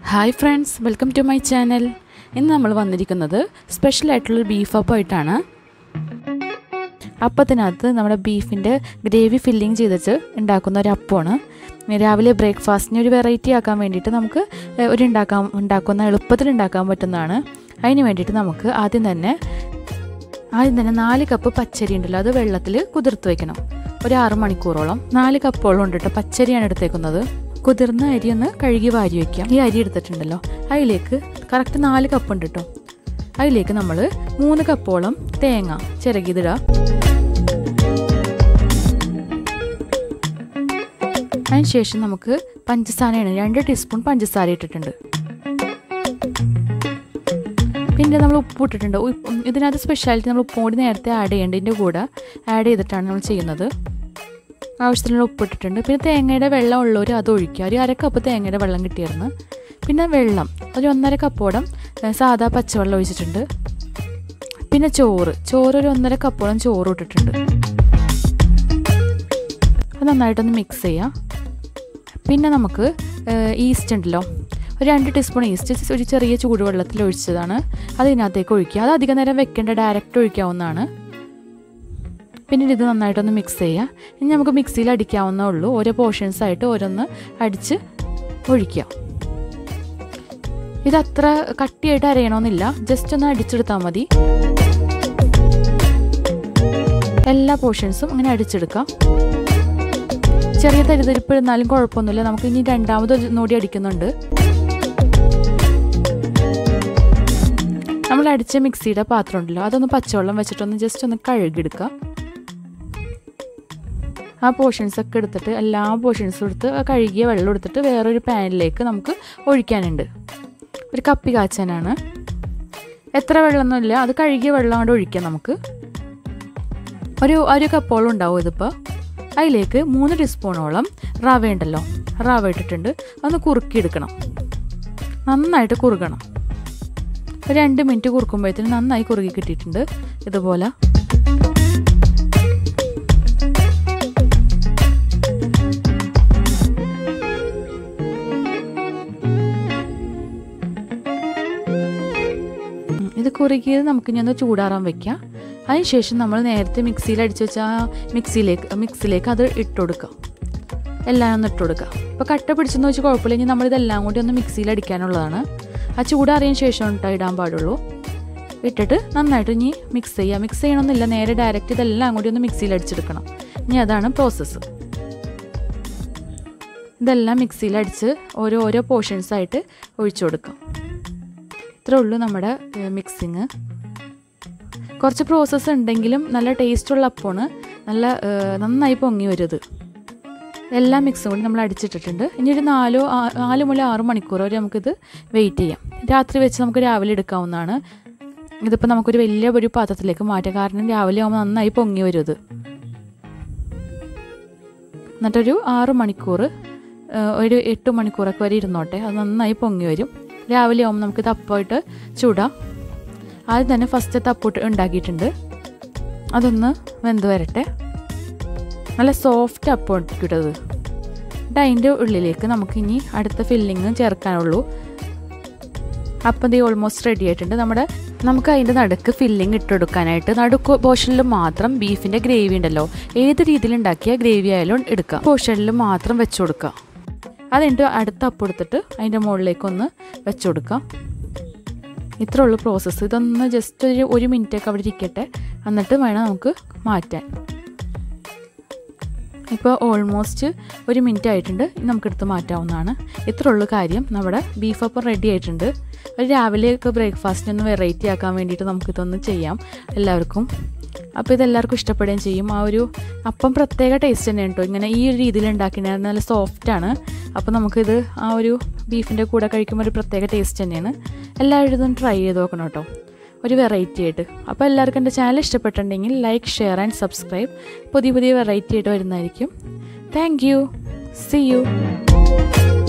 hi friends welcome to my channel ഇന്ന് നമ്മൾ വന്നിരിക്കുന്നത് സ്പെഷ്യൽ ആയിട്ടുള്ളൊരു ബീഫ് അപ്പമായിട്ടാണ് അപ്പത്തിനകത്ത് നമ്മുടെ ബീഫിൻ്റെ ഗ്രേവി ഫില്ലിങ് ചെയ്തിട്ട് ഉണ്ടാക്കുന്ന ഒരു അപ്പമാണ് രാവിലെ ബ്രേക്ക്ഫാസ്റ്റിന് ഒരു വെറൈറ്റി ആക്കാൻ വേണ്ടിയിട്ട് നമുക്ക് ഏഹ്, ഒരു ഉണ്ടാക്കാൻ ഉണ്ടാക്കുന്ന എളുപ്പത്തിൽ ഉണ്ടാക്കാൻ പറ്റുന്നതാണ് അതിന് വേണ്ടിയിട്ട് നമുക്ക് ആദ്യം തന്നെ ആദ്യം തന്നെ നാല് കപ്പ് പച്ചരി ഉണ്ടല്ലോ അത് വെള്ളത്തിൽ കുതിർത്ത് വെക്കണം ഒരു ആറ് മണിക്കൂറോളം നാല് കപ്പോളം ഉണ്ട് കേട്ടോ പച്ചരിയാണ് എടുത്തേക്കുന്നത് കുതിർന്ന അരി ഒന്ന് കഴുകി വാരി വയ്ക്കാം ഈ അരി എടുത്തിട്ടുണ്ടല്ലോ അതിലേക്ക് കറക്റ്റ് നാല് കപ്പ് ഉണ്ട് കേട്ടോ അതിലേക്ക് നമ്മൾ മൂന്ന് കപ്പോളം തേങ്ങ ചിരകിതിടുക അതിനുശേഷം നമുക്ക് പഞ്ചസാരയാണ് രണ്ട് ടീസ്പൂൺ പഞ്ചസാര ഇട്ടിട്ടുണ്ട് പിന്നെ നമ്മൾ ഉപ്പ് ഇട്ടിട്ടുണ്ട് ഉപ്പ് ഇതിനകത്ത് സ്പെഷ്യാലിറ്റി നമ്മൾ ഉപ്പും കൂടി നേരത്തെ ആഡ് ചെയ്യേണ്ടത് ഇതിൻ്റെ കൂടെ ആഡ് ചെയ്തിട്ടാണ് നമ്മൾ ചെയ്യുന്നത് ആവശ്യത്തിനുള്ള ഉപ്പ് ഇട്ടിട്ടുണ്ട് പിന്നെ തേങ്ങയുടെ വെള്ളം ഉള്ളവർ അത് ഒഴിക്കുക ഒരു അര കപ്പ് തേങ്ങയുടെ വെള്ളം കിട്ടിയിരുന്നു പിന്നെ വെള്ളം ഒരു ഒന്നര കപ്പോളം ഏ, സാദാ പച്ചവെള്ളം ഒഴിച്ചിട്ടുണ്ട് പിന്നെ ചോറ് ചോറ് ഒരു ഒന്നര കപ്പോളം ചോറ് ഇട്ടിട്ടുണ്ട് അത് നന്നായിട്ടൊന്ന് മിക്സ് ചെയ്യാം പിന്നെ നമുക്ക് ഈസ്റ്റ് ഉണ്ടല്ലോ ഒരു രണ്ട് ടീസ്പൂൺ ഈസ്റ്റ് ഒരു ചെറിയ ചൂടുവെള്ളത്തിൽ ഒഴിച്ചതാണ് അത് ഇതിനകത്തേക്ക് ഒഴിക്കുക അത് അധികം നേരം വെക്കേണ്ട ഡയറക്റ്റ് ഒഴിക്കാവുന്നതാണ് പിന്നെ ഇത് നന്നായിട്ടൊന്ന് മിക്സ് ചെയ്യുക ഇനി നമുക്ക് മിക്സിയിൽ അടിക്കാവുന്നേ ഉള്ളൂ ഓരോ പോർഷൻസ് ആയിട്ട് ഓരോന്ന് അടിച്ച് ഒഴിക്കുക ഇത് അത്ര കട്ടിയായിട്ട് അരയണമെന്നില്ല ജസ്റ്റ് ഒന്ന് അടിച്ചെടുത്താൽ മതി എല്ലാ പോർഷൻസും അങ്ങനെ അടിച്ചെടുക്കാം ചെറിയ തരിതരിപ്പ് ഇരുന്നാലും കുഴപ്പമൊന്നുമില്ല നമുക്ക് ഇനി രണ്ടാമത് ഒന്നുകൂടി അടിക്കുന്നുണ്ട് നമ്മൾ അടിച്ച മിക്സിയുടെ പാത്രം ഉണ്ടല്ലോ അതൊന്ന് പച്ചവെള്ളം വെച്ചിട്ടൊന്ന് ജസ്റ്റ് ഒന്ന് കഴുകിയെടുക്കുക ആ പോർഷൻസ് ഒക്കെ എടുത്തിട്ട് എല്ലാ പോർഷൻസും എടുത്ത് ആ കഴുകിയ വെള്ളം എടുത്തിട്ട് വേറൊരു പാനിലേക്ക് നമുക്ക് ഒഴിക്കാനുണ്ട് ഒരു കപ്പി കാച്ചാനാണ് എത്ര വെള്ളമൊന്നുമില്ല അത് കഴുകിയ വെള്ളം അങ്ങോട്ട് ഒഴിക്കാം നമുക്ക് ഒരു ഒരു കപ്പോളം ഉണ്ടാവും ഇതിപ്പോൾ അതിലേക്ക് മൂന്ന് ടീസ്പൂണോളം റവ ഉണ്ടല്ലോ റവ ഇട്ടിട്ടുണ്ട് അതൊന്ന് കുറുക്കിയെടുക്കണം നന്നായിട്ട് കുറുകണം ഒരു രണ്ട് മിനിറ്റ് കുറുക്കുമ്പോഴത്തേനും നന്നായി കുറുകി കിട്ടിയിട്ടുണ്ട് ഇതുപോലെ ഉം, ഇത് കുറുകിയത് നമുക്ക് ഇനി ഒന്ന് ചൂടാറാൻ വെക്കാം അതിനുശേഷം നമ്മൾ നേരത്തെ മിക്സിയിൽ അടിച്ചു വെച്ച ആ മിക്സിയിലേക്ക് മിക്സിയിലേക്ക് അത് ഇട്ട് കൊടുക്കാം എല്ലാം ഒന്ന് ഇട്ട് കൊടുക്കുക ഇപ്പോൾ കട്ട പിടിച്ചെന്ന് വെച്ച് കുഴപ്പമില്ല ഇനി നമ്മളിതെല്ലാം കൂടി ഒന്ന് മിക്സിയിൽ അടിക്കാനുള്ളതാണ് ആ ചൂടാറിയതിന് ശേഷം കേട്ടോ ഇടാൻ പാടുള്ളൂ ഇട്ടിട്ട് നന്നായിട്ട് ഇനി മിക്സ് ചെയ്യുക മിക്സ് ചെയ്യണമെന്നില്ല നേരെ ഡയറക്റ്റ് ഇതെല്ലാം കൂടി ഒന്ന് മിക്സിയിൽ അടിച്ചെടുക്കണം ഇനി അതാണ് പ്രോസസ്സ് ഇതെല്ലാം മിക്സിയിൽ അടിച്ച് ഓരോ ഓരോ പോർഷൻസ് ആയിട്ട് ഒഴിച്ചു കൊടുക്കാം ഇത്രേ ഉള്ളൂ നമ്മുടെ മിക്സിങ് കുറച്ച് പ്രോസസ്സ് ഉണ്ടെങ്കിലും നല്ല ടേസ്റ്റുള്ള അപ്പമാണ് നല്ല ഏഹ്, നന്നായി പൊങ്ങി വരും ഇത് എല്ലാ മിക്സും കൂടി നമ്മൾ അടിച്ചിട്ടിട്ടുണ്ട് ഇനി ഒരു നാലോ ആ- നാല് മുതൽ ആറ് മണിക്കൂർ വരെ നമുക്കിത് വെയിറ്റ് ചെയ്യാം രാത്രി വെച്ച് നമുക്ക് രാവിലെ എടുക്കാവുന്നതാണ് ഇതിപ്പോൾ നമുക്കൊരു വലിയ ഒരു പാത്രത്തിലേക്ക് മാറ്റാം കാരണം രാവിലെ ആകുമ്പോൾ നന്നായി പൊങ്ങി വരും ഇത് എന്നിട്ടൊരു ആറ് മണിക്കൂർ ഏഹ്, ഒരു എട്ട് മണിക്കൂറൊക്കെ വരെ ഇരുന്നോട്ടെ അത് നന്നായി പൊങ്ങി വരും രാവിലെ ആകുമ്പോൾ നമുക്ക് തപ്പായിട്ട് ചൂടാം ആദ്യം തന്നെ ഫസ്റ്റ് തപ്പിട്ട് ഉണ്ടാക്കിയിട്ടുണ്ട് അതൊന്ന് വെന്ത് വരട്ടെ നല്ല സോഫ്റ്റ് അപ്പം കിട്ടത് എന്നിട്ട് അതിൻ്റെ ഉള്ളിലേക്ക് നമുക്ക് ഇനി അടുത്ത ഫില്ലിങ് ചേർക്കാനുള്ളൂ അപ്പം ഇത് ഓൾമോസ്റ്റ് റെഡി ആയിട്ടുണ്ട് നമ്മുടെ നമുക്ക് അതിൻ്റെ നടുക്ക് ഫില്ലിങ് ഇട്ടെടുക്കാനായിട്ട് നടുക്ക് പോർഷനിൽ മാത്രം ബീഫിൻ്റെ ഗ്രേവി ഉണ്ടല്ലോ ഏത് രീതിയിൽ ഉണ്ടാക്കിയ ഗ്രേവി ആയാലും എടുക്കാം പോർഷനിൽ മാത്രം വെച്ച് കൊടുക്കുക അതുകൊണ്ട് അടുത്ത അപ്പം എടുത്തിട്ട് അതിൻ്റെ മുകളിലേക്കൊന്ന് വെച്ച് കൊടുക്കാം ഇത്രേ ഉള്ളൂ പ്രോസസ്സ് ഇതൊന്ന് ജസ്റ്റ് ഒരു ഒരു മിനിറ്റൊക്കെ അവിടെ ഇരിക്കട്ടെ എന്നിട്ട് വേണം നമുക്ക് മാറ്റാൻ ഇപ്പോൾ ഓൾമോസ്റ്റ് ഒരു മിനിറ്റ് ആയിട്ടുണ്ട് ഇനി നമുക്കെടുത്ത് മാറ്റാവുന്നതാണ് ഇത്രേ ഉള്ളൂ കാര്യം നമ്മുടെ ബീഫ് അപ്പം റെഡി ആയിട്ടുണ്ട് ഒരു രാവിലെയൊക്കെ ബ്രേക്ക്ഫാസ്റ്റിന് ഒന്ന് വെറൈറ്റി ആക്കാൻ വേണ്ടിയിട്ട് നമുക്കിതൊന്ന് ചെയ്യാം എല്ലാവർക്കും അപ്പോൾ ഇതെല്ലാവർക്കും ഇഷ്ടപ്പെടുകയും ചെയ്യും ആ ഒരു അപ്പം പ്രത്യേക ടേസ്റ്റ് തന്നെയാണ് കേട്ടോ ഇങ്ങനെ ഈ ഒരു രീതിയിൽ ഉണ്ടാക്കിയത് നല്ല സോഫ്റ്റാണ് അപ്പോൾ നമുക്കിത് ആ ഒരു ബീഫിൻ്റെ കൂടെ കഴിക്കുമ്പോൾ ഒരു പ്രത്യേക ടേസ്റ്റ് തന്നെയാണ് എല്ലാവരും ഇതൊന്ന് ട്രൈ ചെയ്ത് നോക്കണം കേട്ടോ ഒരു വെറൈറ്റി ആയിട്ട് അപ്പോൾ എല്ലാവർക്കും എൻ്റെ ചാനൽ ഇഷ്ടപ്പെട്ടിട്ടുണ്ടെങ്കിൽ ലൈക്ക് ഷെയർ ആൻഡ് സബ്സ്ക്രൈബ് പുതിയ പുതിയ വെറൈറ്റി ആയിട്ട് വരുന്നതായിരിക്കും താങ്ക് യു സി യു